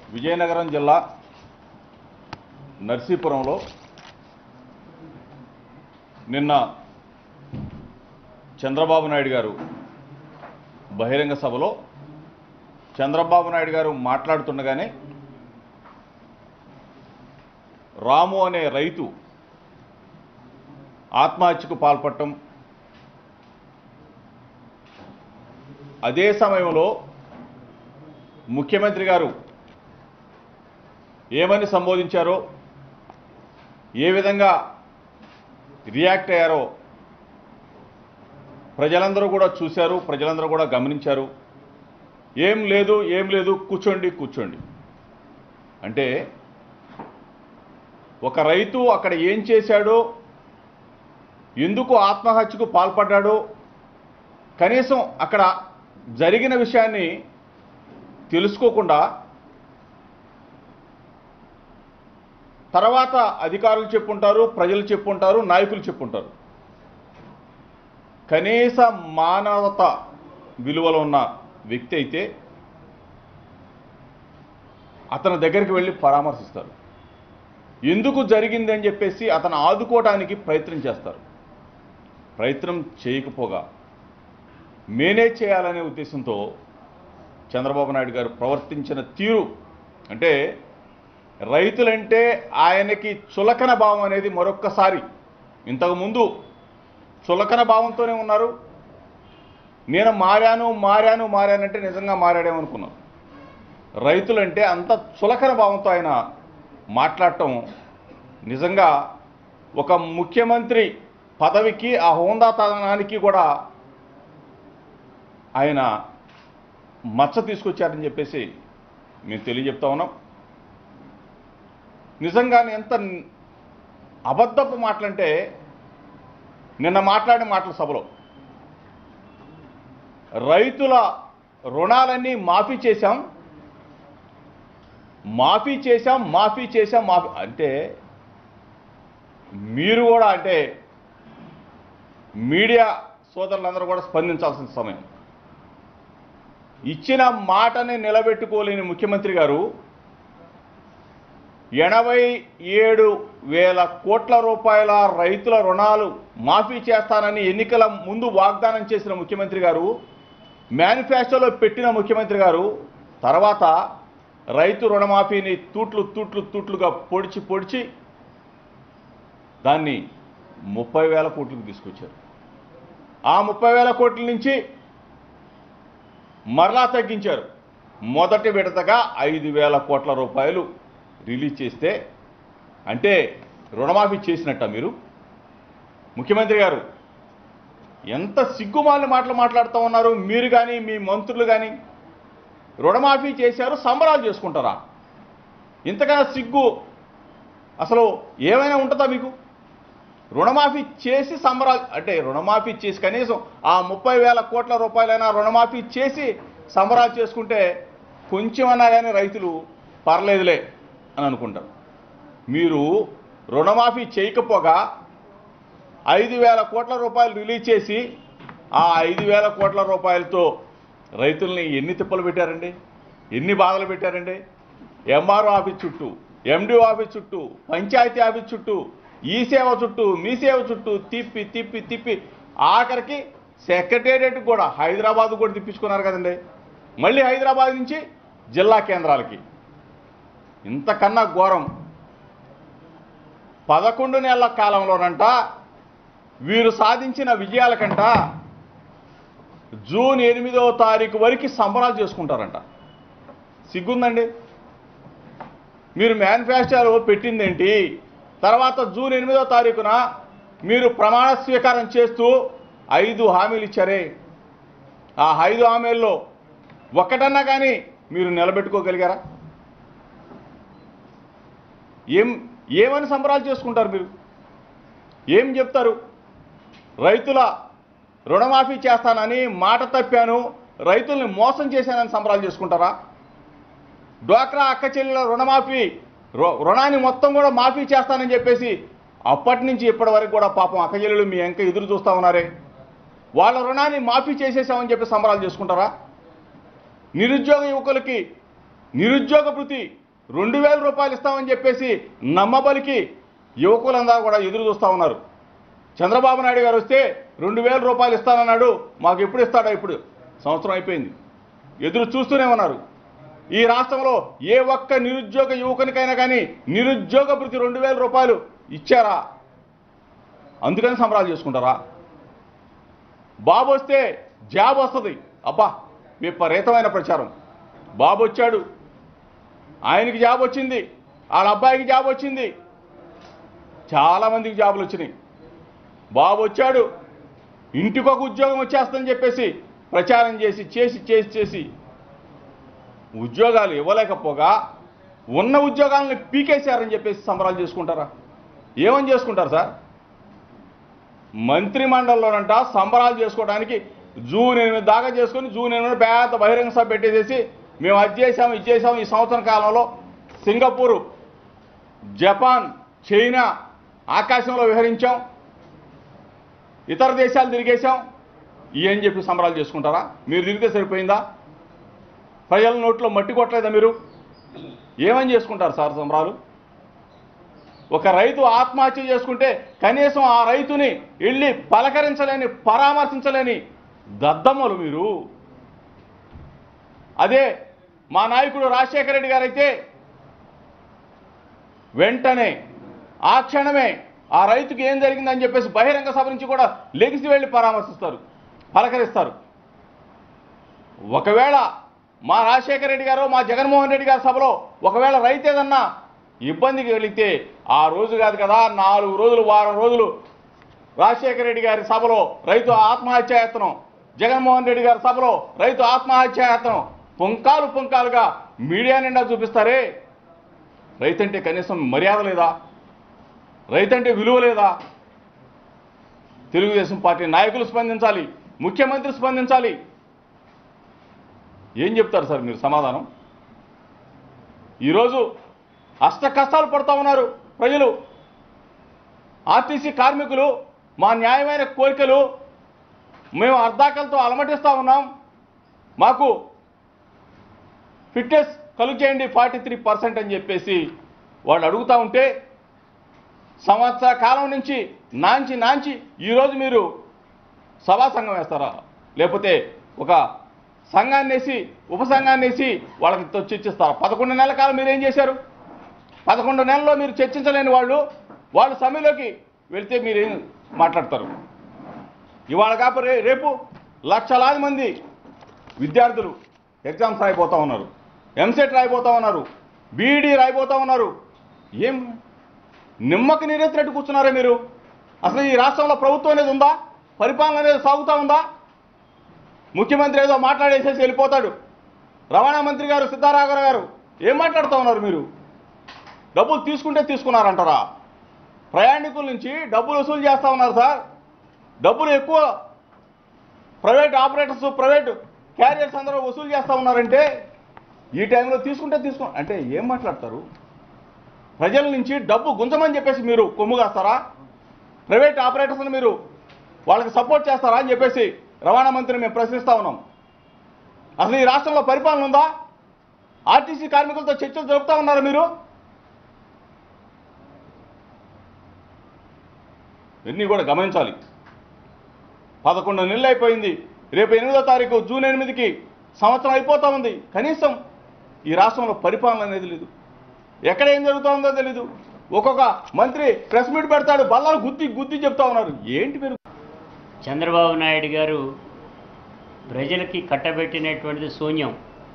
విజయనగరం జిల్లా నర్సీపురంలో నిన్న చంద్రబాబు నాయుడు గారు బహిరంగ సభలో చంద్రబాబు నాయుడు గారు మాట్లాడుతుండగానే రాము అనే రైతు ఆత్మహత్యకు పాల్పడటం అదే సమయంలో ముఖ్యమంత్రి గారు ఏమని సంబోధించారో ఏ విధంగా రియాక్ట్ అయ్యారో ప్రజలందరూ కూడా చూశారు ప్రజలందరూ కూడా గమనించారు ఏం లేదు ఏం లేదు కూర్చోండి కూర్చోండి అంటే ఒక రైతు అక్కడ ఏం చేశాడో ఎందుకు ఆత్మహత్యకు పాల్పడ్డాడో కనీసం అక్కడ జరిగిన విషయాన్ని తెలుసుకోకుండా తర్వాత అధికారులు చెప్పుంటారు ప్రజలు చెప్పుంటారు నాయకులు చెప్పుంటారు కనీస మానవత విలువలో ఉన్న వ్యక్తి అయితే అతని దగ్గరికి వెళ్ళి పరామర్శిస్తారు ఎందుకు జరిగింది అని చెప్పేసి అతను ఆదుకోవడానికి ప్రయత్నం చేస్తారు ప్రయత్నం చేయకపోగా మేనేజ్ చేయాలనే ఉద్దేశంతో చంద్రబాబు నాయుడు గారు ప్రవర్తించిన తీరు అంటే రైతులంటే ఆయనకి చులకన భావం అనేది మరొక్కసారి ఇంతకుముందు చులకన భావంతోనే ఉన్నారు నేను మారాను మారాను మారానంటే నిజంగా మారాడేమనుకున్నాను రైతులంటే అంత చులకన భావంతో ఆయన మాట్లాడటం నిజంగా ఒక ముఖ్యమంత్రి పదవికి ఆ హోందాతనానికి కూడా ఆయన మచ్చ తీసుకొచ్చారని చెప్పేసి మేము తెలియజెప్తా ఉన్నాం నిజంగానే ఎంత అబద్ధపు మాటలంటే నిన్న మాట్లాడిన మాటల సభలో రైతుల రుణాలన్నీ మాఫీ చేశాం మాఫీ చేశాం మాఫీ చేశాం మాఫీ అంటే మీరు కూడా అంటే మీడియా సోదరులందరూ కూడా స్పందించాల్సిన సమయం ఇచ్చిన మాటని నిలబెట్టుకోలేని ముఖ్యమంత్రి గారు ఎనభై ఏడు వేల కోట్ల రూపాయల రైతుల రుణాలు మాఫీ చేస్తానని ఎన్నికల ముందు వాగ్దానం చేసిన ముఖ్యమంత్రి గారు మేనిఫెస్టోలో పెట్టిన ముఖ్యమంత్రి గారు తర్వాత రైతు రుణమాఫీని తూట్లు తూట్లు తూట్లుగా పొడిచి పొడిచి దాన్ని ముప్పై వేల కోట్లకు తీసుకొచ్చారు ఆ ముప్పై వేల కోట్ల నుంచి మరలా తగ్గించారు మొదటి విడతగా ఐదు వేల కోట్ల రూపాయలు రిలీజ్ చేస్తే అంటే రుణమాఫీ చేసినట్ట మీరు ముఖ్యమంత్రి గారు ఎంత సిగ్గుమాలిన మాటలు మాట్లాడుతూ ఉన్నారు మీరు కానీ మీ మంత్రులు కానీ రుణమాఫీ చేశారు సంబరాలు చేసుకుంటారా ఇంతకన్నా సిగ్గు అసలు ఏమైనా ఉంటుందా మీకు రుణమాఫీ చేసి సంబరాలు అంటే రుణమాఫీ చేసి కనీసం ఆ ముప్పై వేల కోట్ల రూపాయలైనా రుణమాఫీ చేసి సంబరాలు చేసుకుంటే కొంచెమన్నా కానీ రైతులు పర్లేదులే అని అనుకుంటారు మీరు రుణమాఫీ చేయకపోగా ఐదు వేల కోట్ల రూపాయలు రిలీజ్ చేసి ఆ ఐదు వేల కోట్ల రూపాయలతో రైతుల్ని ఎన్ని తిప్పలు పెట్టారండి ఎన్ని బాధలు పెట్టారండి ఎంఆర్ఓ ఆఫీస్ చుట్టూ ఎండిఓ ఆఫీస్ చుట్టూ పంచాయతీ ఆఫీస్ చుట్టూ ఈ సేవ చుట్టూ మీ సేవ చుట్టూ తిప్పి తిప్పి తిప్పి ఆఖరికి సెక్రటేరియట్ కూడా హైదరాబాద్ కూడా తిప్పించుకున్నారు కదండి మళ్ళీ హైదరాబాద్ నుంచి జిల్లా కేంద్రాలకి ఇంతకన్నా ఘోరం పదకొండు నెలల కాలంలోనంట వీరు సాధించిన విజయాల కంట జూన్ ఎనిమిదవ తారీఖు వరకు సంబరాలు చేసుకుంటారంట సిగ్గుందండి మీరు మేనిఫెస్టోలో పెట్టిందేంటి తర్వాత జూన్ ఎనిమిదో తారీఖున మీరు ప్రమాణ స్వీకారం చేస్తూ ఐదు హామీలు ఇచ్చారే ఆ ఐదు హామీల్లో ఒక్కటన్నా కానీ మీరు నిలబెట్టుకోగలిగారా ఏం ఏమని సంబరాలు చేసుకుంటారు మీరు ఏం చెప్తారు రైతుల రుణమాఫీ చేస్తానని మాట తప్పాను రైతుల్ని మోసం చేశానని సంబరాలు చేసుకుంటారా డ్వాక్రా అక్క చెల్లెల రుణమాఫీ రు- రుణాన్ని మొత్తం కూడా మాఫీ చేస్తానని చెప్పేసి అప్పటి నుంచి ఇప్పటి వరకు కూడా పాపం అక్క చెల్లెలు మీ వెంక ఎదురు చూస్తా ఉన్నారే వాళ్ళ రుణాన్ని మాఫీ చేసేసామని చెప్పి సంబరాలు చేసుకుంటారా నిరుద్యోగ యువకులకి నిరుద్యోగ భృతి రెండు వేల రూపాయలు ఇస్తామని చెప్పేసి నమ్మబలికి యువకులందరూ కూడా ఎదురు చూస్తూ ఉన్నారు చంద్రబాబు నాయుడు గారు వస్తే రెండు వేల రూపాయలు ఇస్తానన్నాడు మాకు ఎప్పుడు ఇస్తాడా ఇప్పుడు సంవత్సరం అయిపోయింది ఎదురు చూస్తూనే ఉన్నారు ఈ రాష్ట్రంలో ఏ ఒక్క నిరుద్యోగ యువకునికైనా కానీ నిరుద్యోగ భృతి రెండు వేల రూపాయలు ఇచ్చారా అందుకని సంబరాలు చేసుకుంటారా బాబు వస్తే జాబ్ వస్తుంది అబ్బా విపరీతమైన ప్రచారం బాబు వచ్చాడు ఆయనకి జాబ్ వచ్చింది వాళ్ళ అబ్బాయికి జాబ్ వచ్చింది చాలామందికి జాబులు వచ్చినాయి బాబు వచ్చాడు ఇంటికి ఒక ఉద్యోగం వచ్చేస్తుందని చెప్పేసి ప్రచారం చేసి చేసి చేసి చేసి ఉద్యోగాలు ఇవ్వలేకపోగా ఉన్న ఉద్యోగాలను పీకేశారని చెప్పేసి సంబరాలు చేసుకుంటారా ఏమని చేసుకుంటారు సార్ మంత్రి మండలిలోనంట సంబరాలు చేసుకోవడానికి జూన్ ఎనిమిది దాకా చేసుకొని జూన్ ఎనిమిది పెద్ద బహిరంగ సభ పెట్టేసేసి మేము అది చేసాం ఇది చేసాం ఈ సంవత్సరం కాలంలో సింగపూరు జపాన్ చైనా ఆకాశంలో విహరించాం ఇతర దేశాలు తిరిగేశాం ఇవని చెప్పి సంబరాలు చేసుకుంటారా మీరు తిరిగితే సరిపోయిందా ప్రజల నోట్లో మట్టి కొట్టలేదా మీరు ఏమని చేసుకుంటారు సార్ సంబరాలు ఒక రైతు ఆత్మహత్య చేసుకుంటే కనీసం ఆ రైతుని వెళ్ళి పలకరించలేని పరామర్శించలేని దద్దమ్మలు మీరు అదే మా నాయకుడు రాజశేఖర రెడ్డి గారైతే వెంటనే ఆ క్షణమే ఆ రైతుకి ఏం జరిగిందని చెప్పేసి బహిరంగ సభ నుంచి కూడా లెగిసి వెళ్ళి పరామర్శిస్తారు పలకరిస్తారు ఒకవేళ మా రాజశేఖర రెడ్డి గారు మా జగన్మోహన్ రెడ్డి గారి సభలో ఒకవేళ రైతు ఏదన్నా ఇబ్బందికి వెళితే ఆ రోజు కాదు కదా నాలుగు రోజులు వారం రోజులు రాజశేఖర రెడ్డి గారి సభలో రైతు ఆత్మహత్యాయత్నం జగన్మోహన్ రెడ్డి గారి సభలో రైతు ఆత్మహత్యాయత్నం పుంకాలు పుంకాలుగా మీడియా నిండా చూపిస్తారే రైతంటే కనీసం మర్యాద లేదా రైతంటే విలువ లేదా తెలుగుదేశం పార్టీ నాయకులు స్పందించాలి ముఖ్యమంత్రి స్పందించాలి ఏం చెప్తారు సార్ మీరు సమాధానం ఈరోజు అష్ట కష్టాలు పడుతూ ఉన్నారు ప్రజలు ఆర్టీసీ కార్మికులు మా న్యాయమైన కోరికలు మేము అర్ధాకలతో అలమటిస్తూ ఉన్నాం మాకు ఫిట్నెస్ కలుగు చేయండి ఫార్టీ త్రీ పర్సెంట్ అని చెప్పేసి వాళ్ళు అడుగుతూ ఉంటే సంవత్సర కాలం నుంచి నాంచి నాంచి ఈరోజు మీరు సభా సంఘం వేస్తారా లేకపోతే ఒక సంఘాన్ని వేసి ఉపసంఘాన్ని వేసి వాళ్ళకి తో చర్చిస్తారా పదకొండు నెలల కాలం మీరు ఏం చేశారు పదకొండు నెలల్లో మీరు చర్చించలేని వాళ్ళు వాళ్ళు సమ్మెలోకి వెళ్తే మీరేం మాట్లాడతారు ఇవాళ కాకపోతే రే- రేపు లక్షలాది మంది విద్యార్థులు ఎగ్జామ్స్ రాయిపోతా ఉన్నారు ఎంసెట్ రాయిపోతా ఉన్నారు బీఈడీ రాయిపోతా ఉన్నారు ఏం నిమ్మకి నీరెత్తినట్టు కూర్చున్నారా మీరు అసలు ఈ రాష్ట్రంలో ప్రభుత్వం అనేది ఉందా పరిపాలన అనేది సాగుతూ ఉందా ముఖ్యమంత్రి ఏదో మాట్లాడేసేసి వెళ్ళిపోతాడు రవాణా మంత్రి గారు సిద్ధారాఘవ గారు ఏం మాట్లాడుతూ ఉన్నారు మీరు డబ్బులు తీసుకుంటే తీసుకున్నారంటారా ప్రయాణికుల నుంచి డబ్బులు వసూలు చేస్తూ ఉన్నారు సార్ డబ్బులు ఎక్కువ ప్రైవేట్ ఆపరేటర్స్ ప్రైవేట్ క్యారియర్స్ అందరూ వసూలు చేస్తూ ఉన్నారంటే ఈ టైంలో తీసుకుంటే తీసుకు అంటే ఏం మాట్లాడతారు ప్రజల నుంచి డబ్బు గుంజమని చెప్పేసి మీరు కొమ్ము కాస్తారా ప్రైవేట్ ఆపరేటర్స్ని మీరు వాళ్ళకి సపోర్ట్ చేస్తారా అని చెప్పేసి రవాణా మంత్రిని మేము ప్రశ్నిస్తా ఉన్నాం అసలు ఈ రాష్ట్రంలో పరిపాలన ఉందా ఆర్టీసీ కార్మికులతో చర్చలు జరుపుతా ఉన్నారా మీరు ఇవన్నీ కూడా గమనించాలి పదకొండు నెలలు అయిపోయింది రేపు ఎనిమిదో తారీఖు జూన్ ఎనిమిదికి సంవత్సరం అయిపోతా ఉంది కనీసం ఈ రాష్ట్రంలో పరిపాలన అనేది లేదు ఎక్కడ ఏం జరుగుతుందో తెలీదు ఒక్కొక్క మంత్రి ప్రెస్ మీట్ పెడతాడు బల్లాలు గుద్ది గుద్ది చెప్తా ఉన్నారు ఏంటి మీరు చంద్రబాబు నాయుడు గారు ప్రజలకి కట్టబెట్టినటువంటిది శూన్యం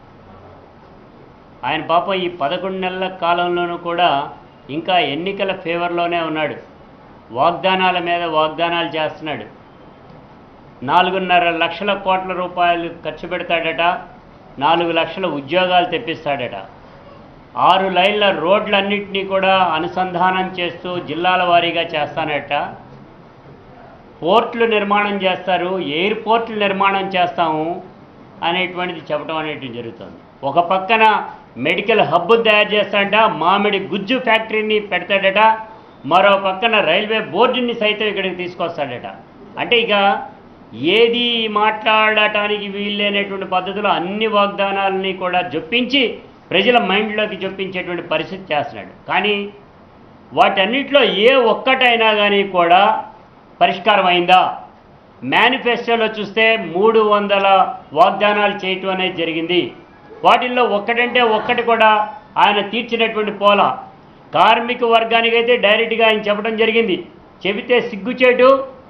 ఆయన పాపం ఈ పదకొండు నెలల కాలంలోనూ కూడా ఇంకా ఎన్నికల ఫేవర్లోనే ఉన్నాడు వాగ్దానాల మీద వాగ్దానాలు చేస్తున్నాడు నాలుగున్నర లక్షల కోట్ల రూపాయలు ఖర్చు పెడతాడట నాలుగు లక్షల ఉద్యోగాలు తెప్పిస్తాడట ఆరు లైన్ల రోడ్లన్నింటినీ కూడా అనుసంధానం చేస్తూ జిల్లాల వారీగా చేస్తానట పోర్ట్లు నిర్మాణం చేస్తారు ఎయిర్పోర్ట్లు నిర్మాణం చేస్తాము అనేటువంటిది చెప్పడం అనేటువంటి జరుగుతుంది ఒక పక్కన మెడికల్ హబ్ తయారు చేస్తాడట మామిడి గుజ్జు ఫ్యాక్టరీని పెడతాడట మరో పక్కన రైల్వే బోర్డుని సైతం ఇక్కడికి తీసుకొస్తాడట అంటే ఇక ఏది మాట్లాడటానికి వీల్లేనటువంటి పద్ధతిలో అన్ని వాగ్దానాలని కూడా జొప్పించి ప్రజల మైండ్లోకి చొప్పించేటువంటి పరిస్థితి చేస్తున్నాడు కానీ వాటన్నిటిలో ఏ ఒక్కటైనా కానీ కూడా పరిష్కారం అయిందా మేనిఫెస్టోలో చూస్తే మూడు వందల వాగ్దానాలు చేయటం అనేది జరిగింది వాటిల్లో ఒక్కటంటే ఒక్కటి కూడా ఆయన తీర్చినటువంటి పోల కార్మిక వర్గానికి అయితే డైరెక్ట్గా ఆయన చెప్పడం జరిగింది చెబితే సిగ్గుచేటు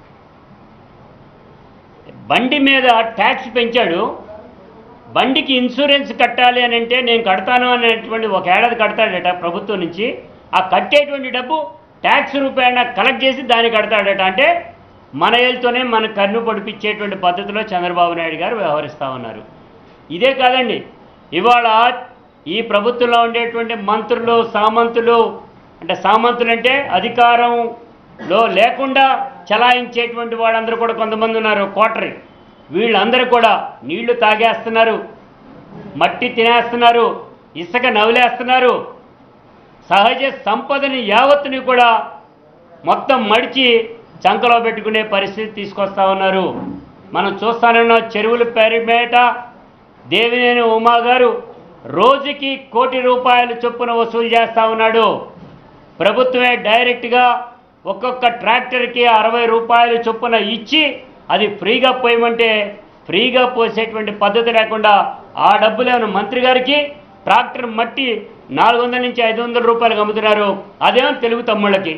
బండి మీద ట్యాక్స్ పెంచాడు బండికి ఇన్సూరెన్స్ కట్టాలి అని అంటే నేను కడతాను అనేటువంటి ఒక ఏడాది కడతాడట ప్రభుత్వం నుంచి ఆ కట్టేటువంటి డబ్బు ట్యాక్స్ రూపాయన కలెక్ట్ చేసి దాన్ని కడతాడట అంటే మన ఏళ్ళతోనే మన కన్ను పొడిపించేటువంటి పద్ధతిలో చంద్రబాబు నాయుడు గారు వ్యవహరిస్తూ ఉన్నారు ఇదే కాదండి ఇవాళ ఈ ప్రభుత్వంలో ఉండేటువంటి మంత్రులు సామంతులు అంటే సామంతులు అంటే అధికారంలో లేకుండా చలాయించేటువంటి వాళ్ళందరూ కూడా కొంతమంది ఉన్నారు కోటరీ వీళ్ళందరూ కూడా నీళ్లు తాగేస్తున్నారు మట్టి తినేస్తున్నారు ఇసుక నవ్వులేస్తున్నారు సహజ సంపదని యావత్తుని కూడా మొత్తం మడిచి చంకలో పెట్టుకునే పరిస్థితి తీసుకొస్తా ఉన్నారు మనం చూస్తానన్న చెరువుల పేరుమేట దేవినేని ఉమా గారు రోజుకి కోటి రూపాయలు చొప్పున వసూలు చేస్తా ఉన్నాడు ప్రభుత్వమే డైరెక్ట్గా ఒక్కొక్క ట్రాక్టర్కి అరవై రూపాయలు చొప్పున ఇచ్చి అది ఫ్రీగా పోయమంటే ఫ్రీగా పోసేటువంటి పద్ధతి లేకుండా ఆ డబ్బులేమో మంత్రి గారికి ట్రాక్టర్ మట్టి నాలుగు వందల నుంచి ఐదు వందల రూపాయలకు అమ్ముతున్నారు అదేమో తెలుగు తమ్ముళ్ళకి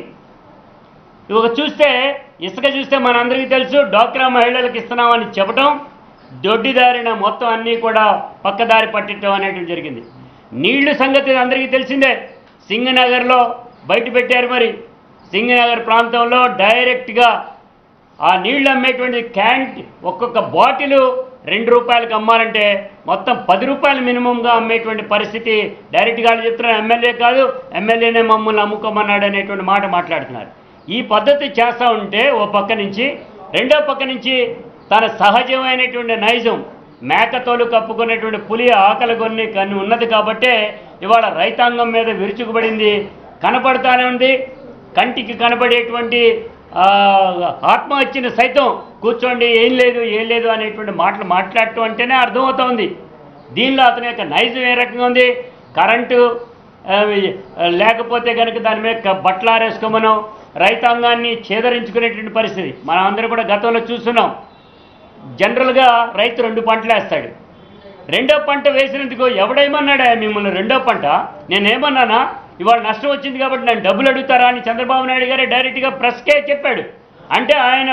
ఇక చూస్తే ఇసుక చూస్తే మనందరికీ తెలుసు డోక్రా మహిళలకు ఇస్తున్నామని చెప్పటం దొడ్డిదారిన మొత్తం అన్నీ కూడా పక్కదారి పట్టడం అనేటువంటి జరిగింది నీళ్లు సంగతి అందరికీ తెలిసిందే సింగనగర్లో బయట పెట్టారు మరి సింగనగర్ ప్రాంతంలో డైరెక్ట్గా ఆ నీళ్లు అమ్మేటువంటి క్యాన్ ఒక్కొక్క బాటిల్ రెండు రూపాయలకు అమ్మాలంటే మొత్తం పది రూపాయలు మినిమంగా అమ్మేటువంటి పరిస్థితి డైరెక్ట్గా వాళ్ళు చెప్తున్నారు ఎమ్మెల్యే కాదు ఎమ్మెల్యేనే మమ్మల్ని అమ్ముకోమన్నాడు అనేటువంటి మాట మాట్లాడుతున్నారు ఈ పద్ధతి చేస్తూ ఉంటే ఓ పక్క నుంచి రెండో పక్క నుంచి తన సహజమైనటువంటి నైజం మేకతోలు కప్పుకున్నటువంటి పులి ఆకలి కొన్ని కన్ని ఉన్నది కాబట్టే ఇవాళ రైతాంగం మీద విరుచుకుపడింది కనపడతానే ఉంది కంటికి కనపడేటువంటి ఆ, ఆత్మహత్యను సైతం కూర్చోండి ఏం లేదు ఏం లేదు అనేటువంటి మాటలు మాట్లాడటం అంటేనే అర్థమవుతోంది దీనిలో అతని యొక్క నైజం ఏ రకంగా ఉంది కరెంటు ఆ, లేకపోతే కనుక దాని మీద క- బట్టలు ఆరేసుకోమనో రైతాంగాన్ని చేదరించుకునేటువంటి పరిస్థితి మనం అందరం కూడా గతంలో చూస్తున్నాం జనరల్గా రైతు రెండు పంటలు వేస్తాడు రెండో పంట వేసినందుకు ఎవడేమన్నాడా మిమ్మల్ని రెండో పంట నేనేమన్నానా ఇవాళ నష్టం వచ్చింది కాబట్టి నేను డబ్బులు అడుగుతారా అని చంద్రబాబు నాయుడు గారే డైరెక్ట్గా ప్రెస్కే చెప్పాడు అంటే ఆయన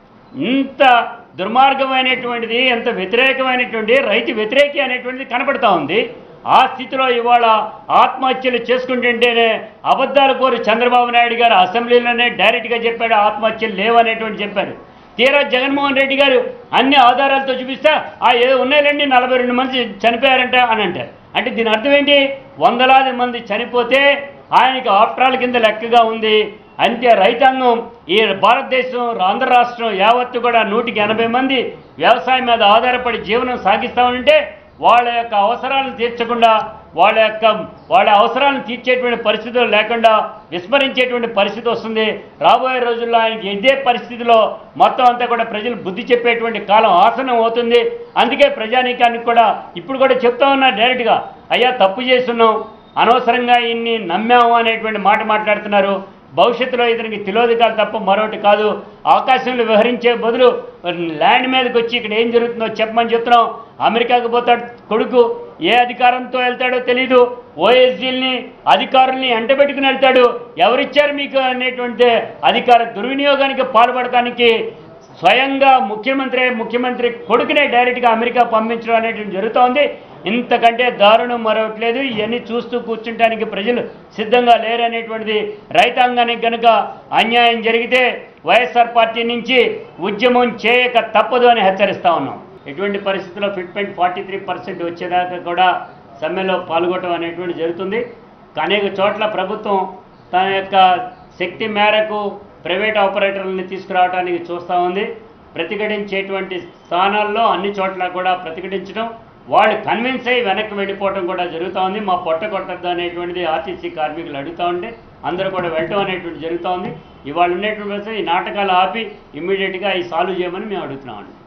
ఇంత దుర్మార్గమైనటువంటిది ఎంత వ్యతిరేకమైనటువంటి రైతు వ్యతిరేకి అనేటువంటిది కనపడతా ఉంది ఆ స్థితిలో ఇవాళ ఆత్మహత్యలు చేసుకుంటుంటేనే అబద్ధాలు కోరి చంద్రబాబు నాయుడు గారు అసెంబ్లీలోనే డైరెక్ట్గా చెప్పాడు ఆత్మహత్యలు లేవనేటువంటి చెప్పారు తీరా జగన్మోహన్ రెడ్డి గారు అన్ని ఆధారాలతో చూపిస్తే ఆ ఏదో ఉన్నాయిలండి నలభై రెండు మంది చనిపోయారంట అని అంటారు అంటే దీని అర్థం ఏంటి వందలాది మంది చనిపోతే ఆయనకి ఆప్ట్రాల కింద లెక్కగా ఉంది అంతే రైతాంగం ఈ భారతదేశం ఆంధ్ర రాష్ట్రం యావత్తు కూడా నూటికి ఎనభై మంది వ్యవసాయం మీద ఆధారపడి జీవనం సాగిస్తా ఉంటే వాళ్ళ యొక్క అవసరాలను తీర్చకుండా వాళ్ళ యొక్క వాళ్ళ అవసరాలను తీర్చేటువంటి పరిస్థితులు లేకుండా విస్మరించేటువంటి పరిస్థితి వస్తుంది రాబోయే రోజుల్లో ఆయనకి ఇదే పరిస్థితిలో మొత్తం అంతా కూడా ప్రజలు బుద్ధి చెప్పేటువంటి కాలం ఆసనం అవుతుంది అందుకే ప్రజానీకానికి కూడా ఇప్పుడు కూడా చెప్తా ఉన్నా డైరెక్ట్గా అయ్యా తప్పు చేస్తున్నాం అనవసరంగా ఇన్ని నమ్మాము అనేటువంటి మాట మాట్లాడుతున్నారు భవిష్యత్తులో ఇతనికి తిలోదికాలు తప్ప మరొకటి కాదు ఆకాశంలో విహరించే బదులు ల్యాండ్ మీదకి వచ్చి ఇక్కడ ఏం జరుగుతుందో చెప్పమని చెప్తున్నాం అమెరికాకు పోతాడు కొడుకు ఏ అధికారంతో వెళ్తాడో తెలీదు ఓఎస్డీల్ని అధికారుల్ని ఎంటబెట్టుకుని వెళ్తాడు ఎవరిచ్చారు మీకు అనేటువంటి అధికార దుర్వినియోగానికి పాల్పడటానికి స్వయంగా ముఖ్యమంత్రి ముఖ్యమంత్రి కొడుకునే డైరెక్ట్గా అమెరికా పంపించడం అనేటువంటి జరుగుతోంది ఇంతకంటే దారుణం మరొకట్లేదు ఇవన్నీ చూస్తూ కూర్చుంటానికి ప్రజలు సిద్ధంగా లేరనేటువంటిది రైతాంగానికి కనుక అన్యాయం జరిగితే వైఎస్ఆర్ పార్టీ నుంచి ఉద్యమం చేయక తప్పదు అని హెచ్చరిస్తా ఉన్నాం ఎటువంటి పరిస్థితుల్లో ఫిట్మెంట్ ఫార్టీ త్రీ పర్సెంట్ వచ్చేదాకా కూడా సమ్మెలో పాల్గొనడం అనేటువంటి జరుగుతుంది అనేక చోట్ల ప్రభుత్వం తన యొక్క శక్తి మేరకు ప్రైవేట్ ఆపరేటర్లని తీసుకురావడానికి చూస్తూ ఉంది ప్రతిఘటించేటువంటి స్థానాల్లో అన్ని చోట్ల కూడా ప్రతిఘటించడం వాళ్ళు కన్విన్స్ అయ్యి వెనక్కి వెళ్ళిపోవడం కూడా జరుగుతూ ఉంది మా పొట్ట కొట్టద్దు అనేటువంటిది ఆర్టీసీ కార్మికులు అడుగుతూ ఉంటే అందరూ కూడా వెళ్ళటం అనేటువంటి జరుగుతూ ఉంది ఇవాళ ఉండేటువంటి పరిస్థితి ఈ నాటకాలు ఆపి ఇమ్మీడియట్గా ఈ సాల్వ్ చేయమని మేము అడుగుతున్నామండి